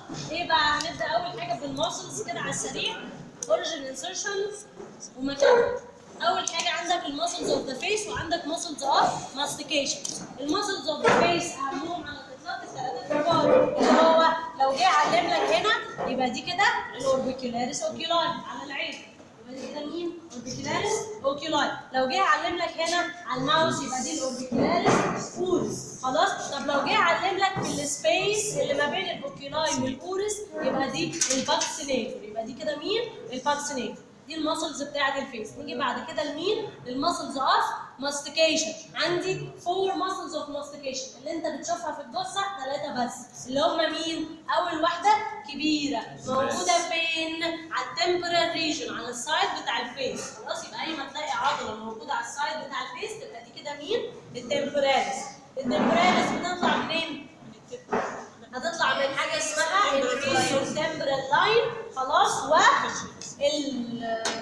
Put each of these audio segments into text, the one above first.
ايه بقى هنبدا اول حاجه بالماسلز كده على السريع اوريجن انسرشن ومكانها اول حاجه عندك الماسلز اوف ذا فيس وعندك ماسلز اوف ماستيكيشن الماسلز اوف ذا فيس اهمهم على الاطلاق الثلاثه كبار اللي هو لو جه علم لك هنا يبقى دي كده الاوربيكولاريس اوكيولاي على العين يبقى دي كده مين؟ اوربيكولاريس اوكيولاي لو جه علم لك هنا على الماوس يبقى دي الاوربيكولاريس اورس خلاص طب لو جه علم لك في السبيس اللي ما بين الاوكيولاي والاورس يبقى دي الباكسينيتور يبقى دي كده مين؟ الباكسينيتور دي الماسلز بتاعت الفيس نيجي بعد كده لمين؟ للماسلز اوف ماستيكيشن عندي فور ماسلز اوف ماستيكيشن اللي انت بتشوفها في الجثه ثلاثه بس اللي هم مين؟ اول واحده كبيره موجوده فين؟ على التمبرال ريجن على السايد بتاع الفيس خلاص يبقى اي ما تلاقي عضله موجوده على السايد بتاع الفيس تبقى دي كده مين؟ التمبراليس التمبراليس بتطلع منين؟ هتطلع من حاجه اسمها الانفيريور تمبرال لاين خلاص و ال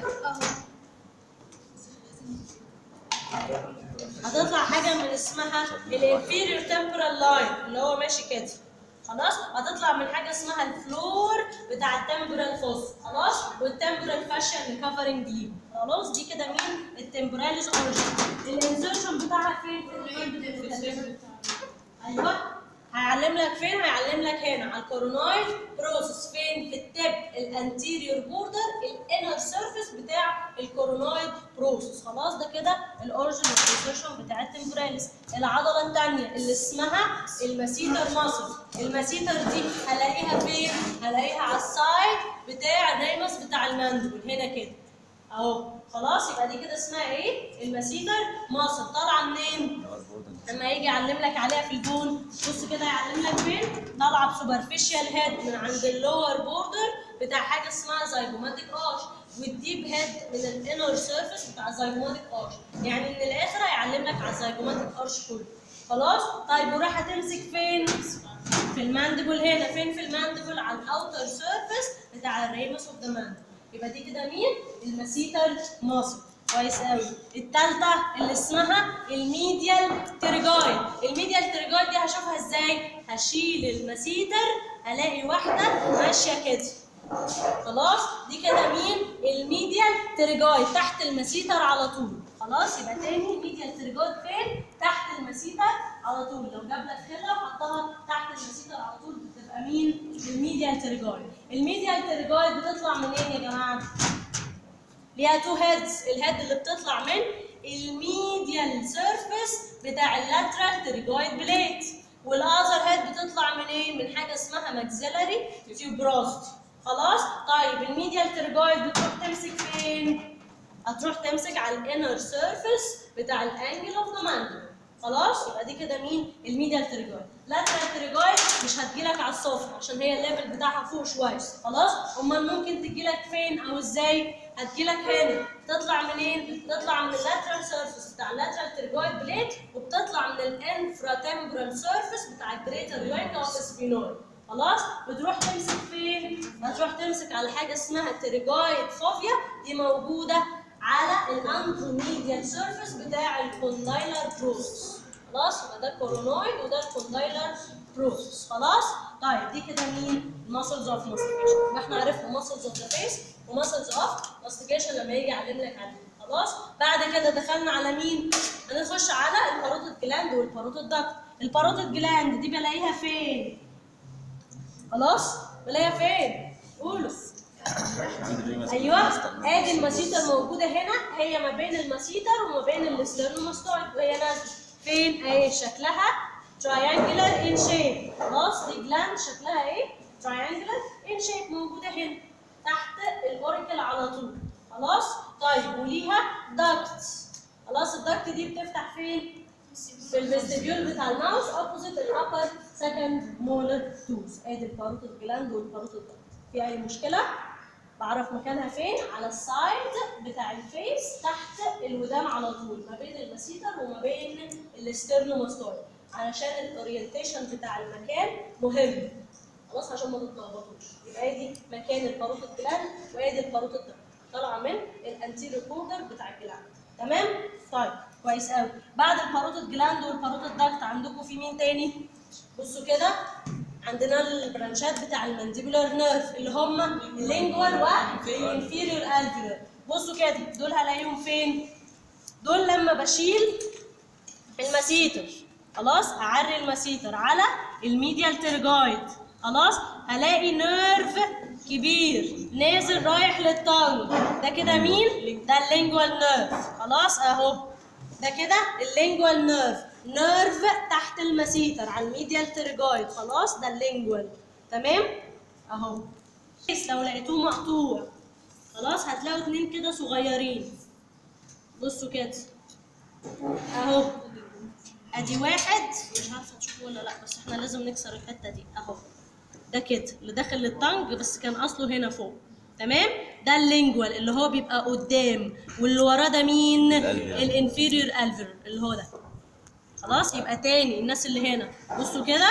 هتطلع حاجه من اسمها الانفيريور تمبرال لاين اللي هو ماشي كده خلاص هتطلع من حاجه اسمها الفلور بتاع التمبرال فوس خلاص والتمبرال فاشيا اللي كفرنج دي خلاص دي كده مين التمبراليس اوريجن الانسرشن بتاعها فين في الهيد ايوه هيعلم لك فين؟ هيعلم لك هنا على الكورونايد بروسس فين؟ في التب الانتيريور بوردر الانر سيرفيس بتاع الكورونايد بروسس خلاص ده كده الاوريجن والبوزيشن بتاع التمبراليس العضله الثانيه اللي اسمها الماسيتر ماسل الماسيتر دي هلاقيها فين؟ هلاقيها على السايد بتاع الريمس بتاع الماندبل هنا كده اهو خلاص يبقى دي كده اسمها ايه؟ الماسيتر ماسل طالعه منين؟ لما يجي يعلم لك عليها في البون بص كده يعلم لك فين طالعه بسوبرفيشال هيد من عند اللور بوردر بتاع حاجه اسمها زيجوماتيك اش والديب هيد من الانر سيرفيس بتاع الزيجوماتيك ارش يعني من الاخر هيعلم لك على الزيجوماتيك ارش كله خلاص طيب وراح هتمسك فين في الماندبل هنا فين في الماندبل على الاوتر سيرفيس بتاع الريمس اوف ذا ماندبل يبقى دي كده مين الماسيتر ماسل كويس قوي الثالثه اللي اسمها الميديال تريجايد الميديال تريجايد دي هشوفها ازاي هشيل المسيتر الاقي واحده ماشيه كده خلاص دي كده مين الميديال تريجايد تحت المسيتر على طول خلاص يبقى تاني الميديال تريجايد فين تحت المسيتر على طول لو جاب لك خله وحطها تحت المسيتر على طول بتبقى مين الميديال تريجايد الميديال تريجايد بتطلع منين يا جماعه ليها تو هيدز الهيد اللي بتطلع من الميديال سيرفيس بتاع اللاترال تريجويد بليت والاذر هيد بتطلع من ايه من حاجه اسمها ماكسيلاري تيوبراستي خلاص طيب الميديال تريجويد بتروح تمسك فين هتروح تمسك على الانر سيرفيس بتاع الانجل اوف ذا ماندل خلاص يبقى دي كده مين الميديال تريجويد لاترال تريجويد مش هتجيلك على السفر عشان هي الليفل بتاعها فوق شويه خلاص امال ممكن تجيلك فين او ازاي هتجيلك هنا تطلع منين تطلع من اللاترال سيرفيس بتاع اللاترال تريجويد بليت وبتطلع من الانفرا تمبرال سيرفيس بتاع الجريتر لانج اوف سبينويد خلاص بتروح تمسك فين هتروح تمسك على حاجه اسمها تريجويد فوفيا دي موجوده على الانتروميديال سيرفيس بتاع الكوندايلر بروسس خلاص يبقى ده الكورونويد وده الكوندايلر بروسس خلاص طيب دي كده مين الماسلز اوف ماستيكيشن يبقى احنا عرفنا ماسلز اوف ذا فيس وماسلز اوف ماستيكيشن لما يجي يعلم لك عليه خلاص بعد كده دخلنا على مين هنخش على الباروتيد جلاند والباروتيد داكت الباروتيد جلاند دي بلاقيها فين خلاص بلاقيها فين قولوا ايوه ادي المسيتر موجوده هنا هي ما بين المسيتر وما بين الاسترنوماستويد وهي نازله فين اهي شكلها triangular in shape خلاص دي جلاند شكلها ايه triangular in shape موجوده هنا تحت الاوريكل على طول خلاص طيب وليها داكت خلاص الداكت دي بتفتح فين في الفيستيبيول بتاع الماوس اوبوزيت الابر سكند مولر توز ادي الباروتيد جلاند والباروتيد داكت في اي مشكله بعرف مكانها فين على السايد بتاع الفيس تحت الودان على طول ما بين المسيتر وما بين الاسترنوماستويد علشان الاورينتيشن بتاع المكان مهم خلاص عشان ما تتلخبطوش يبقى ادي مكان الباروتيد جلاند وادي الباروتيد داكت طالعه من الانتيريور بوردر بتاع الجلاند تمام طيب كويس قوي بعد الباروتيد جلاند والباروتيد داكت عندكم في مين تاني بصوا كده عندنا البرانشات بتاع المانديبولار نيرف اللي هم اللينجوال والانفيريور الفيولار بصوا كده دول هلاقيهم فين دول لما بشيل المسيتر خلاص اعري المسيتر على الميديال ترجايد خلاص هلاقي نيرف كبير نازل رايح للتانج ده كده مين ده اللينجوال نيرف خلاص اهو ده كده اللينجوال نيرف نيرف تحت المسيتر على الميديال ترجايد خلاص ده اللينجوال تمام اهو بس لو لقيتوه مقطوع خلاص هتلاقوا اتنين كده صغيرين بصوا كده اهو ادي واحد مش عارفه تشوفوه ولا لا بس احنا لازم نكسر الحته دي اهو ده كده اللي داخل للطنج بس كان اصله هنا فوق تمام ده اللينجوال اللي هو بيبقى قدام واللي وراه ده مين الانفيريور الفير اللي هو ده خلاص يبقى تاني الناس اللي هنا بصوا كده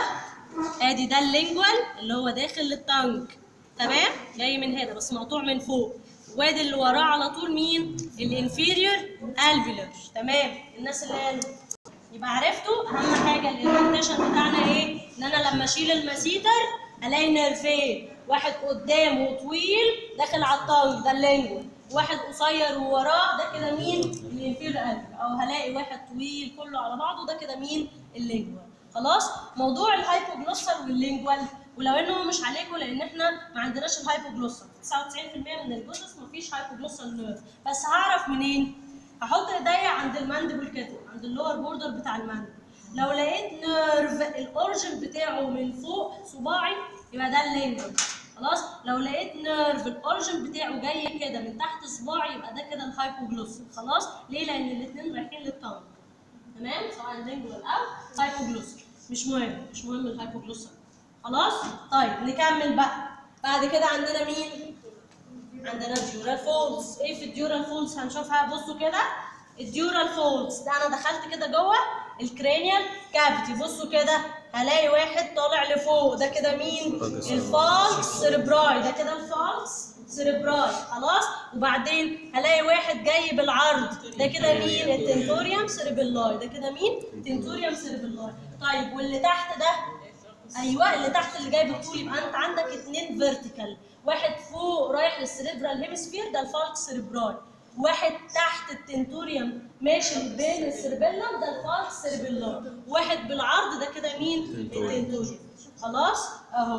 ادي ده اللينجوال اللي هو داخل للطنج تمام جاي من هنا بس مقطوع من فوق وادي اللي وراه على طول مين الانفيريور الفيلر تمام الناس اللي هنا يبقى عرفتوا اهم حاجه الاورينتيشن بتاعنا ايه ان انا لما اشيل المسيتر الاقي نيرفين واحد قدامه طويل داخل على الطاوله ده اللينجوال واحد قصير ووراه ده كده مين الانفيريور الفير او هلاقي واحد طويل كله على بعضه ده كده مين اللينجوال خلاص موضوع الهايبوجلوسال واللينجوال ولو انه مش عليكم لان احنا ما عندناش الهايبوجلوسال 99% من الجثث ما فيش هايبوجلوسال نيرف بس هعرف منين هحط ايديا عند الماندبل كده عند اللور بوردر بتاع الماندبل لو لقيت نيرف الاورجن بتاعه من فوق صباعي يبقى ده اللينجوال خلاص لو لقيت نيرف الاورجن بتاعه جاي كده من تحت صباعي يبقى ده كده الهايبوجلوسال خلاص ليه لان الاثنين رايحين للتانج تمام سواء لينجوال او هايبوجلوسال مش مهم مش مهم الهايبوجلوسال خلاص طيب نكمل بقى بعد كده عندنا مين عندنا الديورال فولز ايه في الديورال فولز هنشوفها بصوا كده الديورال فولز ده انا دخلت كده جوه الكرانيال كافيتي بصوا كده هلاقي واحد طالع لفوق ده كده مين الفالكس سيربراي ده كده الفالكس سيربراي خلاص وبعدين هلاقي واحد جاي بالعرض ده كده مين التنتوريوم سيربيلاي ده كده مين تنتوريوم سيربيلاي طيب واللي تحت ده ايوه اللي تحت اللي جاي بالطول يبقى انت عندك اتنين فيرتيكال واحد فوق رايح للسريبرال هيمسفير ده الفالكس سيربراي واحد تحت التنتوريوم ماشي بين السيربيلم ده الفالكس سيربيلاي واحد بالعرض ده كده مين التنتوريوم خلاص اهو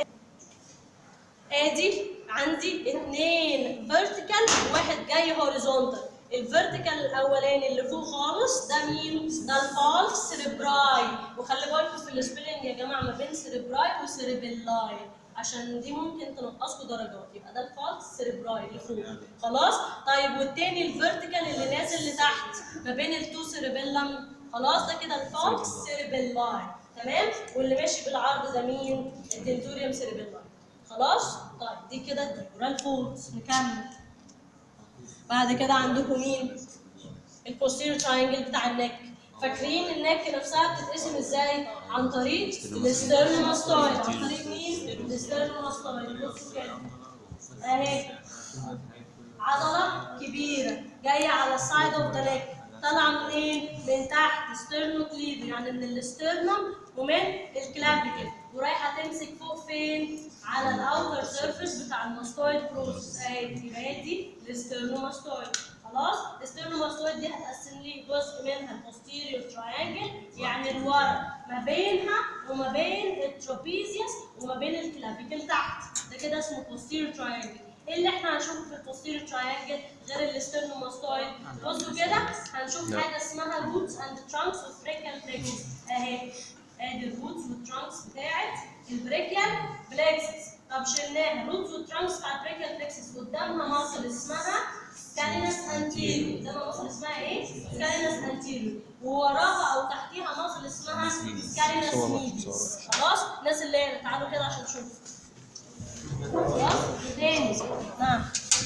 ادي عندي اتنين فيرتيكال وواحد جاي هوريزونتال الفيرتيكال الاولاني اللي فوق خالص ده مين؟ ده الفالكس سيربراي وخلي بالكم في السبيلنج يا جماعه ما بين سيربراي وسيربيلاي عشان دي ممكن تنقصكم درجات يبقى ده الفالكس سيربراي اللي فوق خلاص طيب والتاني الفيرتيكال اللي نازل لتحت ما بين التو سيربيلم خلاص ده كده الفالكس سيربيلاي تمام واللي ماشي بالعرض ده مين؟ التنتوريوم سيربيلاي خلاص طيب دي كده الديورال فولز نكمل بعد كده عندكم مين البوستيريور تراينجل بتاع النك فاكرين النك نفسها بتتقسم ازاي عن طريق الاسترنوماستويد عن طريق مين الاسترنوماستويد بصوا كده اهي عضله كبيره جايه على السايد اوف ذا نك طالعه منين من تحت ستيرنوكليفي يعني من الاسترنم ومن الكلافيكل ورايحه تمسك فوق فين على الاوتر سيرفيس بتاع الماستويد بروسس اهي يبقى هي دي الاسترنوماستويد خلاص الاسترنوماستويد دي هتقسم لي جزء منها البوستيريور تراينجل يعني الورا ما بينها وما بين الترابيزيوس وما بين الكلافيكل تحت ده كده اسمه بوستيريور تراينجل ايه اللي احنا هنشوفه في البوستيريور تراينجل غير الاسترنوماستويد بصوا كده هنشوف حاجه اسمها روتس اند ترانكس اوف بريكال بليكسس اهي ادي الروتس والترانكس بتاعت البريكال بليكسس طب شلناها الروتس والترانكس بتاعت البريكال بليكسس قدامها مصل اسمها سكالينس انتيريور قدامها مصل اسمها ايه؟ سكالينس انتيريور ووراها او تحتيها مصل اسمها سكالينس ميديس خلاص الناس اللي هنا تعالوا كده عشان تشوفوا خلاص تاني نعم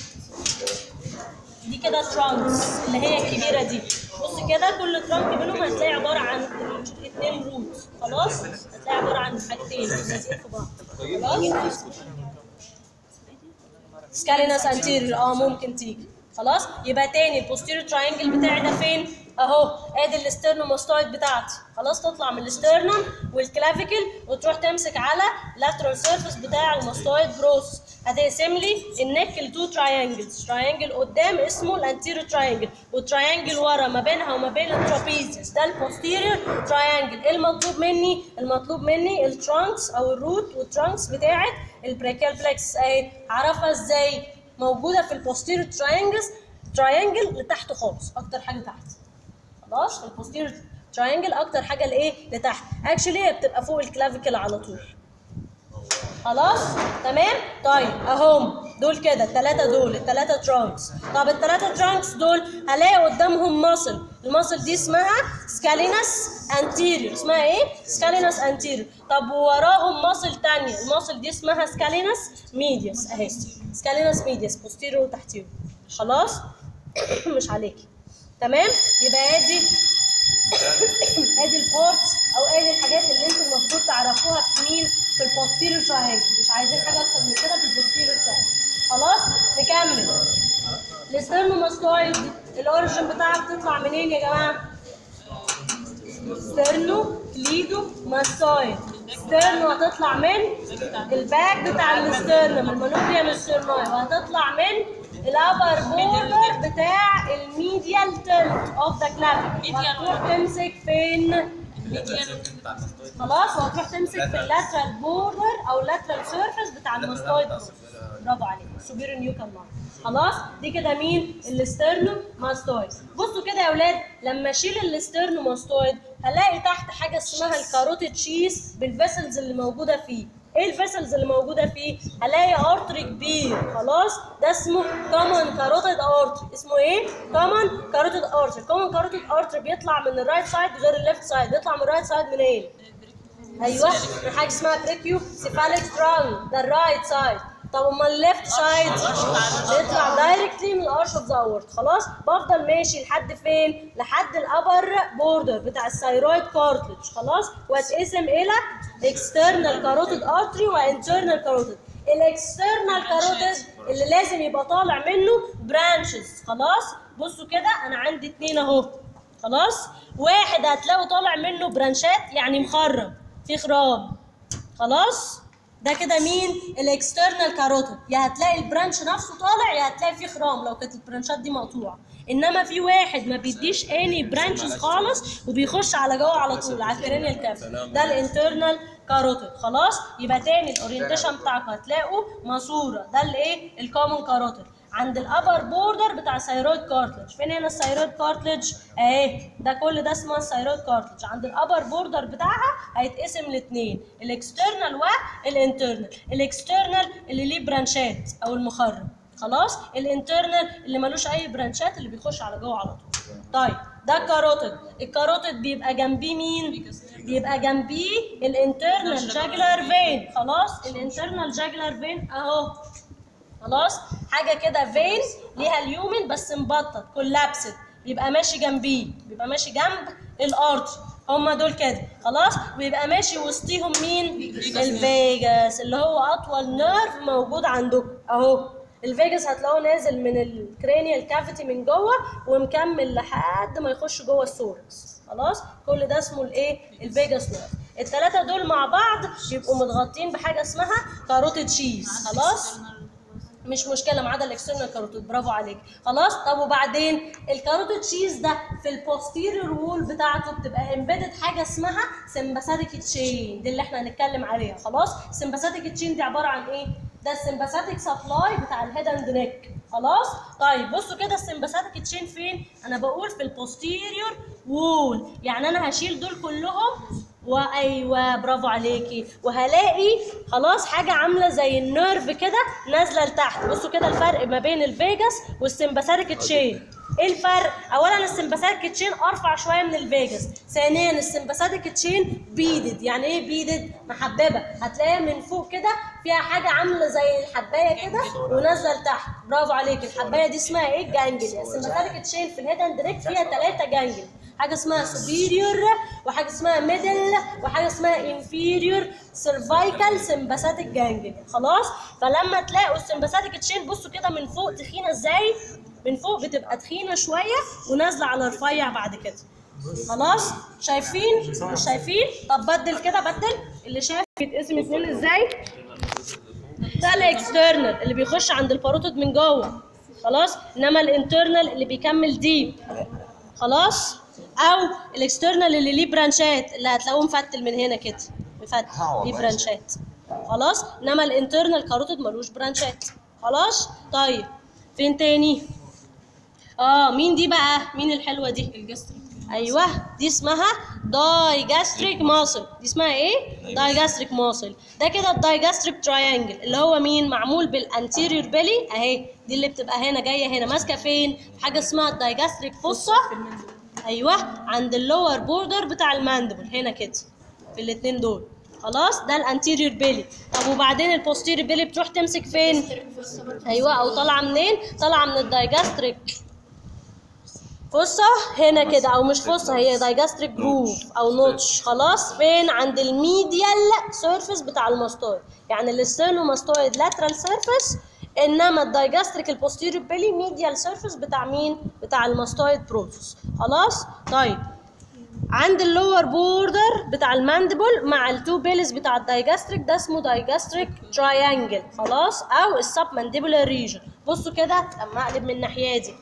دي كده ترانكس اللي هي الكبيره دي بص كده كل ترانك منهم هتلاقي عباره عن اثنين روت خلاص هتلاقي عباره عن حاجتين لازقين في بعض خلاص سكاليناس انتيريور اه ممكن تيجي خلاص يبقى تاني البوستيريور تراينجل بتاعي ده فين اهو ادي الاسترنوماستويد بتاعتي خلاص تطلع من الاسترنم والكلافيكل وتروح تمسك على لاترال سيرفيس بتاع الماستويد بروس هتقسم لي النك لتو تراينجلز تراينجل قدام اسمه الانتيريور تراينجل وتراينجل ورا ما بينها وما بين الترابيزيوس ده البوستيريور تراينجل ايه المطلوب مني المطلوب مني الترانكس او الروت والترانكس بتاعت البريكال بلكس اهي هعرفها ازاي موجوده في البوستيريور تراينجلز تراينجل لتحت خالص اكتر حاجه تحت خلاص البوستيريور تراينجل اكتر حاجه لايه لتحت اكشلي هي بتبقى فوق الكلافيكل على طول خلاص تمام طيب اهم دول كده الثلاثه دول الثلاثه ترانكس طب الثلاثه ترانكس دول هلاقي قدامهم ماسل الماسل دي اسمها سكالينس انتيريور اسمها ايه سكالينس انتيريور طب ووراهم ماسل تانية الماسل دي اسمها سكالينس ميدياس اهي سكالينس ميدياس بوستيريور وتحتيريور خلاص مش عليكي تمام يبقى ادي ادي البورتس او ادي الحاجات اللي انتوا المفروض تعرفوها في مين في البوستيريور تراينجل مش عايزين حاجه اكتر من كده في البوستيريور تراينجل خلاص نكمل الاسترنوماستويد الاوريجن بتاعها بتطلع منين يا جماعه ستيرنو كليدو ماستويد ستيرنو هتطلع من الباك بتاع الاسترنم المانوبيوم السترنوي وهتطلع من الابر بوردر بتاع الميديال تلت اوف ذا كلافيكل وهتروح تمسك فين خلاص وهتروح تمسك في اللاترال بوردر او اللاترال سيرفيس بتاع الماستويد برافو عليك سوبيريور نيوكال خلاص دي كده مين الاسترنو ماستويد بصوا كده يا اولاد لما اشيل الاسترنو ماستويد هلاقي تحت حاجه اسمها الكاروتيد تشيز بالفيسلز اللي موجوده فيه ايه الفيسلز اللي موجوده فيه هلاقي ارتري كبير خلاص ده اسمه كومن كاروتيد ارتري اسمه ايه كومن كاروتيد ارتري كومن كاروتيد ارتري بيطلع من الرايت سايد غير الليفت سايد بيطلع من الرايت سايد منين ايوه من حاجه اسمها بريكيو سيفاليك ترانج ده الرايت سايد طب امال الليفت سايد بيطلع دايركتلي من الارش اوف ذا اورت خلاص بفضل ماشي لحد فين لحد الابر بوردر بتاع الثايرويد كارتلج خلاص واتقسم الى اكسترنال كاروتيد ارتري وانترنال كاروتيد الاكسترنال كاروتيد اللي لازم يبقى طالع منه برانشز خلاص بصوا كده انا عندي اتنين اهو خلاص واحد هتلاقوا طالع منه برانشات يعني مخرم في خرام خلاص ده كده مين الاكسترنال كاروتيد يا هتلاقي البرانش نفسه طالع يا هتلاقي فيه خرام لو كانت البرانشات دي مقطوعه انما في واحد ما بيديش اني برانشز خالص وبيخش على جوه على طول على الكرينيال كافي ده الانترنال كاروتيد خلاص يبقى تاني الاورينتيشن بتاعكم هتلاقوا ماسوره ده الايه الكومن كاروتيد عند الابر بوردر بتاع الثايرويد كارتلج فين هنا الثايرويد كارتلج اهي ده كل ده اسمه الثايرويد كارتلج عند الابر بوردر بتاعها هيتقسم لاثنين الاكسترنال والانترنال الاكسترنال اللي ليه برانشات او المخرم خلاص الانترنال اللي ملوش اي برانشات اللي بيخش على جوه على طول طيب ده الكاروتيد الكاروتيد بيبقى جنبيه مين بيبقى جنبيه الانترنال جاجلر فين خلاص الانترنال جاجلر فين اهو خلاص حاجه كده فين ليها اليومن بس مبطط كولابسد بيبقى ماشي جنبيه بيبقى ماشي جنب الارض هما دول كده خلاص ويبقى ماشي وسطيهم مين الفيجاس اللي هو اطول نيرف موجود عندكم اهو الفيجاس هتلاقوه نازل من الكرانيال كافيتي من جوه ومكمل لحد ما يخش جوه السوركس خلاص كل ده اسمه الايه الفيجاس نيرف الثلاثه دول مع بعض بيبقوا متغطين بحاجه اسمها كاروتيد شيز خلاص مش مشكله ما عدا الاكسترنال كاروتيد برافو عليك خلاص طب وبعدين الكاروتيد شيز ده في البوستيريور وول بتاعته بتبقى امبيدد حاجه اسمها سمباثيك تشين دي اللي احنا هنتكلم عليها خلاص سمباثيك تشين دي عباره عن ايه ده السمباثيك سبلاي بتاع الهيد اند نيك خلاص طيب بصوا كده السمباثيك تشين فين انا بقول في البوستيريور وول يعني انا هشيل دول كلهم وايوه برافو عليكي وهلاقي خلاص حاجه عامله زي النيرف كده نازله لتحت بصوا كده الفرق ما بين الفيجاس والسمباثيك تشين ايه الفرق اولا السمباثيك تشين ارفع شويه من الفيجاس ثانيا السمباثيك تشين بيدد يعني ايه بيدد محببه هتلاقيها من فوق كده فيها حاجه عامله زي الحبايه كده ونازله لتحت برافو عليك الحبايه دي اسمها ايه جانجليا السمباثيك تشين في الهيد اند ريك فيها ثلاثه جانجل حاجه اسمها سوبيريور وحاجه اسمها ميدل وحاجه اسمها انفيريور سيرفايكال سمباثيك جانجل خلاص فلما تلاقوا السمباثيك تشين بصوا كده من فوق تخينه ازاي من فوق بتبقى تخينه شويه ونازله على رفيع بعد كده خلاص شايفين مش شايفين طب بدل كده بدل اللي شايف بيتقسم اتنين ازاي ده الاكسترنال اللي بيخش عند الباروتيد من جوه خلاص انما الانترنال اللي بيكمل ديب خلاص او الاكسترنال اللي ليه برانشات اللي هتلاقوه مفتل من هنا كده مفتل ليه برانشات خلاص انما الانترنال كاروتيد ملوش برانشات خلاص طيب فين تاني اه مين دي بقى مين الحلوه دي الجستريك ايوه دي اسمها دايجاستريك ماسل دي اسمها ايه دايجاستريك ماسل ده كده الدايجاستريك تراينجل اللي هو مين معمول بالانتيريور بيلي اهي دي اللي بتبقى هنا جايه هنا ماسكه فين في حاجه اسمها الدايجاستريك فوسا في المنزل ايوه عند اللور بوردر بتاع الماندبل هنا كده في الاثنين دول خلاص ده الانتيريور بيلي طب وبعدين البوستيريور بيلي بتروح تمسك فين ايوه او طالعه منين طالعه من الدايجاستريك فصة هنا كده او مش فصة هي دايجاستريك جروف او نوتش خلاص فين عند الميديال سيرفيس بتاع الماستويد يعني الاسترنوماستويد لاترال سيرفيس انما الدايجاستريك البوستيريور بيلي ميديال سيرفيس بتاع مين بتاع الماستويد بروسس خلاص طيب عند اللور بوردر بتاع الماندبل مع التو بيلز بتاع الدايجاستريك ده اسمه دايجاستريك تراينجل خلاص او السب مانديبولار ريجن بصوا كده اما اقلب من الناحيه دي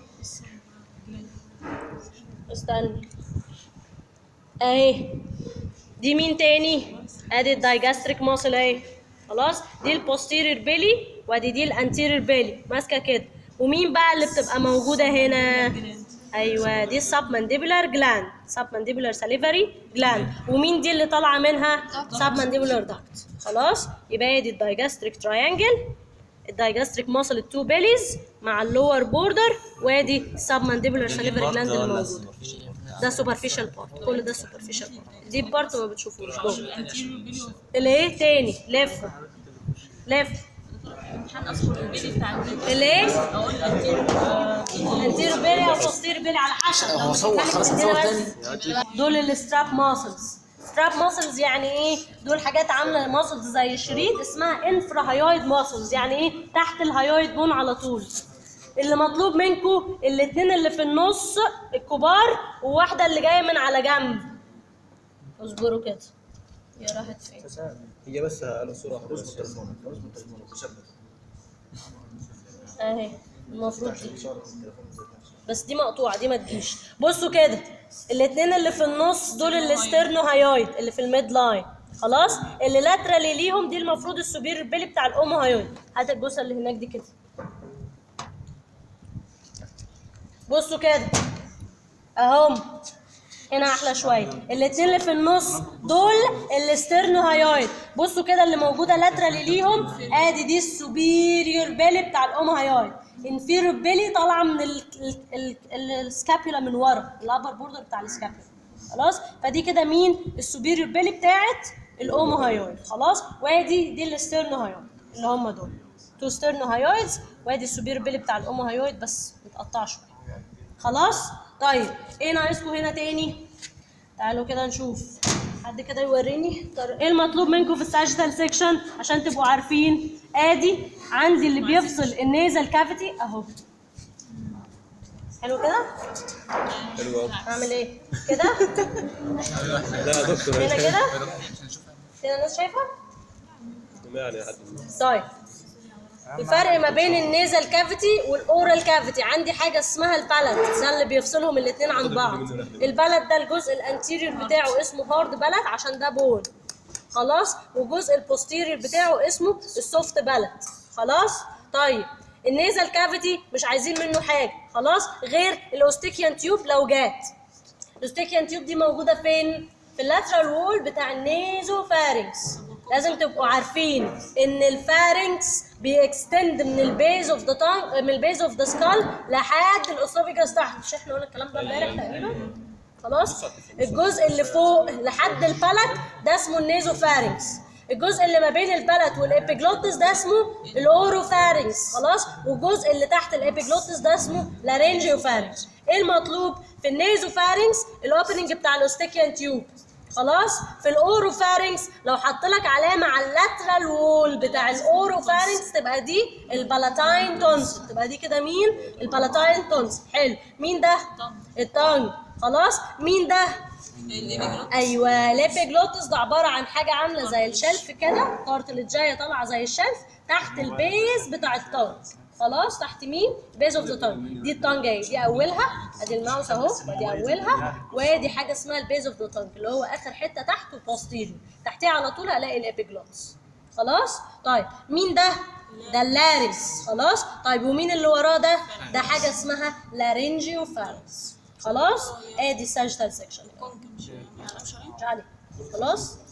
استنى اهي دي مين تاني ادي الدايجاستريك ماسل اهي خلاص دي البوستيريور بيلي وادي دي الانتيريور بيلي ماسكه كده ومين بقى اللي بتبقى موجوده هنا ايوه دي السب مانديبولار جلاند سب مانديبولار ساليفري جلاند ومين دي اللي طالعه منها سب مانديبولار داكت خلاص يبقى هي دي الدايجاستريك تراينجل الدايجاستريك ماسل التو بيليز مع اللور بوردر وادي السب مانديبولار ساليفري جلاند الموجود ده سوبرفيشال بارت كل ده سوبرفيشال بارت دي بارت ما بتشوفوش جوه الايه تاني لف لف امتحان اصفر البيلي بتاع البيلي الايه اقول لك انتير بيلي او بوستير بيلي على حسب لو هصور بنتكلم خلاص عندنا هصور بس دول الستراب ماسلز ستراب ماسلز يعني ايه دول حاجات عامله ماسلز زي الشريط اسمها انفرا هايويد ماسلز يعني ايه تحت الهايويد بون على طول اللي مطلوب منكم الاثنين اللي في النص الكبار وواحده اللي جايه من على جنب اصبروا كده هي راحت فين هي بس قالوا صورة واحدة بس اهي المفروض دي بس دي مقطوعه دي ما تجيش بصوا كده الاثنين اللي في النص دول الاسترنو هايويد اللي في الميد لاين خلاص اللي لاترالي ليهم دي المفروض السوبير البيلي بتاع الاومو هايويد هات الجثه اللي هناك دي كده بصوا كده اهم هنا احلى شويه الاثنين اللي في النص دول الاسترنو هايويد بصوا كده اللي موجوده لاترالي ليهم ادي دي السوبيريور بيلي بتاع الاومو هايويد انفيريور بيلي طالعه من ال- ال- ال- السكابيولا من ورا الابر بوردر بتاع السكابيولا خلاص فدي كده مين السوبيريور بيلي بتاعت الاومو هايويد خلاص وادي دي الاسترنو هايويد اللي هم دول تو ستيرنو هايويدز وادي السوبيريور بيلي بتاع الاومو هايويد بس متقطع شويه خلاص طيب ايه ناقصكم هنا تاني تعالوا كده نشوف حد كده يوريني طر- ايه المطلوب منكم في الساجيتال سيكشن عشان تبقوا عارفين ادي عندي اللي بيفصل النيزل كافيتي اهو حلو كده حلو قوي اعمل ايه كده لا يا دكتور هنا كده كده الناس شايفه يعني يا حد طيب الفرق ما بين النيزل كافيتي والاورال كافيتي عندي حاجه اسمها البالات ده اللي بيفصلهم الاثنين عن بعض البالات ده الجزء الانتيريور بتاعه اسمه هارد بالات عشان ده بون خلاص والجزء البوستيريور بتاعه اسمه السوفت بالات خلاص طيب النيزل كافيتي مش عايزين منه حاجه خلاص غير الاوستيكيان تيوب لو جات الاوستيكيان تيوب دي موجوده فين في اللاترال وول بتاع النيزو فارنكس لازم تبقوا عارفين ان الفارنكس بيكستند من البيز اوف ذا تانج من البيز اوف ذا سكال لحد الاسوفيجاس تحت مش احنا قلنا الكلام ده امبارح تقريبا خلاص الجزء اللي فوق لحد البلت ده اسمه النيزو فارنكس الجزء اللي ما بين البلت والابيجلوتس ده اسمه الاوروفارنكس خلاص والجزء اللي تحت الابيجلوتس ده اسمه لارينجيو فارنكس ايه المطلوب في النيزو فارنكس الاوبننج بتاع الاوستيكيان تيوب خلاص في الاوروفارينكس لو حط لك علامه على اللاترال وول بتاع الاوروفارينكس تبقى دي البالاتاين تونس تبقى دي كده مين البالاتاين تونس حلو مين ده التانج خلاص مين ده ايوه ليبيجلوتس ده عباره عن حاجه عامله زي الشلف كده كارتلجايه طالعه زي الشلف تحت البيز بتاع التانج خلاص تحت مين بيز اوف ذا تانج دي التانج اهي دي اولها ادي الماوس اهو ودي اولها وادي حاجه اسمها البيز اوف ذا تانج اللي هو اخر حته تحت وبوستيريور تحتيها على طول هلاقي الابيجلوتس خلاص طيب مين ده ده اللاريس خلاص طيب ومين اللي وراه ده ده حاجه اسمها لارينجيو فارس خلاص ادي الساجيتال سيكشن مش عليه خلاص